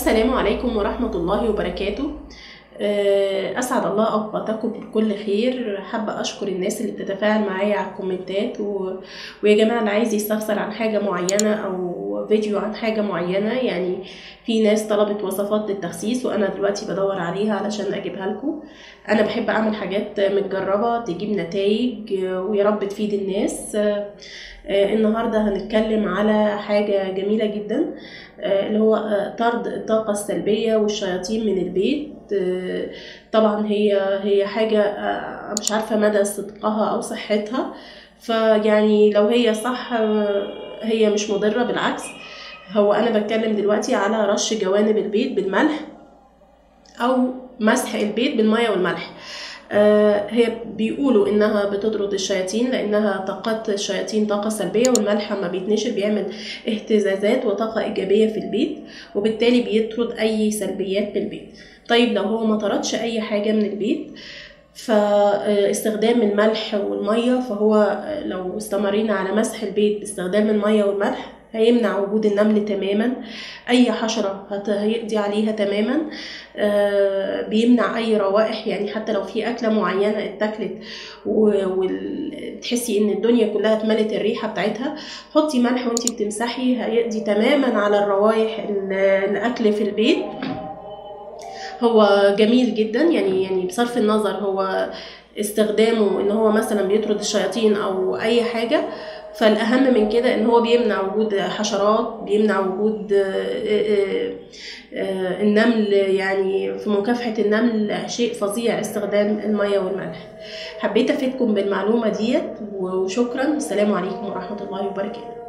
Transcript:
السلام عليكم ورحمة الله وبركاته آه، أسعد الله أوقاتكم بكل خير حابة أشكر الناس اللي بتتفاعل معايا على الكومنتات و... ويا جماعة اللي عايز يستفسر عن حاجة معينة أو فيديو عن حاجة معينة يعني في ناس طلبت وصفات للتخسيس وأنا دلوقتي بدور عليها علشان أجيبها لكم أنا بحب أعمل حاجات متجربة تجيب نتائج ويا رب تفيد الناس آه، آه، النهاردة هنتكلم على حاجة جميلة جدا آه، اللي هو آه، طرد الطاقة السلبية والشياطين من البيت آه، طبعا هي هي حاجة آه، مش عارفة مدى صدقها أو صحتها فيعني لو هي صح آه، هي مش مضرة بالعكس هو أنا بتكلم دلوقتي على رش جوانب البيت بالملح أو مسح البيت بالمية والملح آه، هي بيقولوا انها بتطرد الشياطين لانها طاقات الشياطين طاقه سلبيه والملح لما بيتنشر بيعمل اهتزازات وطاقه ايجابيه في البيت وبالتالي بيطرد اي سلبيات بالبيت طيب لو هو ما طردش اي حاجه من البيت فاستخدام الملح والميه فهو لو استمرينا على مسح البيت باستخدام الميه والملح هيمنع وجود النمل تماما اي حشره هت- هيقضي عليها تماما آه، بيمنع اي روائح يعني حتى لو في اكله معينه اتاكلت وتحسي ان الدنيا كلها اتملت الريحه بتاعتها حطي ملح وانتي بتمسحي هيقضي تماما على الروائح ال- الاكل في البيت هو جميل جدا يعني يعني بصرف النظر هو استخدامه ان هو مثلا بيطرد الشياطين او اي حاجه فالاهم من كده ان هو بيمنع وجود حشرات بيمنع وجود آه، آه، آه، النمل يعني في مكافحه النمل شيء فظيع استخدام الميه والملح حبيت افيدكم بالمعلومه ديت وشكرا السلام عليكم ورحمه الله وبركاته